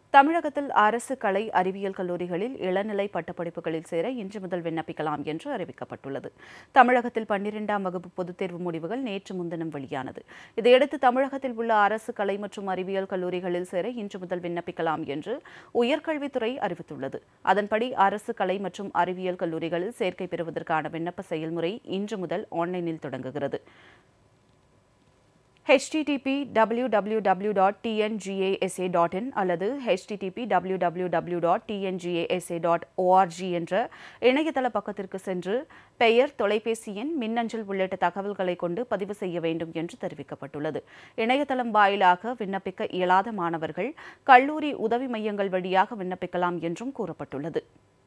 தமிழகத்தில் அரசு கலை அறிவியல் கல்லூரிகளில் இளநிலை பட்டப்படிப்புகளில் சேர இன்று முதல் விண்ணப்பிக்கலாம் என்று அறிவிக்கப்பட்டுள்ளது தமிழகத்தில் பன்னிரெண்டாம் வகுப்பு பொதுத் தேர்வு முடிவுகள் நேற்று முன்தினம் வெளியானது இதையடுத்து தமிழகத்தில் உள்ள அரசு கலை மற்றும் அறிவியல் கல்லூரிகளில் சேர இன்று முதல் விண்ணப்பிக்கலாம் என்று உயர்கல்வித்துறை அறிவித்துள்ளது அதன்படி அரசு கலை மற்றும் அறிவியல் கல்லூரிகளில் சேர்க்கை பெறுவதற்கான விண்ணப்ப செயல்முறை இன்று முதல் ஆன்லைனில் தொடங்குகிறது http www.tngasa.in அல்லது http www.tngasa.org என்ற இணையதள பக்கத்திற்கு சென்று பெயர் தொலைபேசி எண் மின்னஞ்சல் உள்ளிட்ட தகவல்களை கொண்டு பதிவு செய்ய வேண்டும் என்று தெரிவிக்கப்பட்டுள்ளது இணையதளம் வாயிலாக விண்ணப்பிக்க இயலாத மாணவர்கள் கல்லூரி உதவி மையங்கள் வழியாக விண்ணப்பிக்கலாம் என்றும் கூறப்பட்டுள்ளது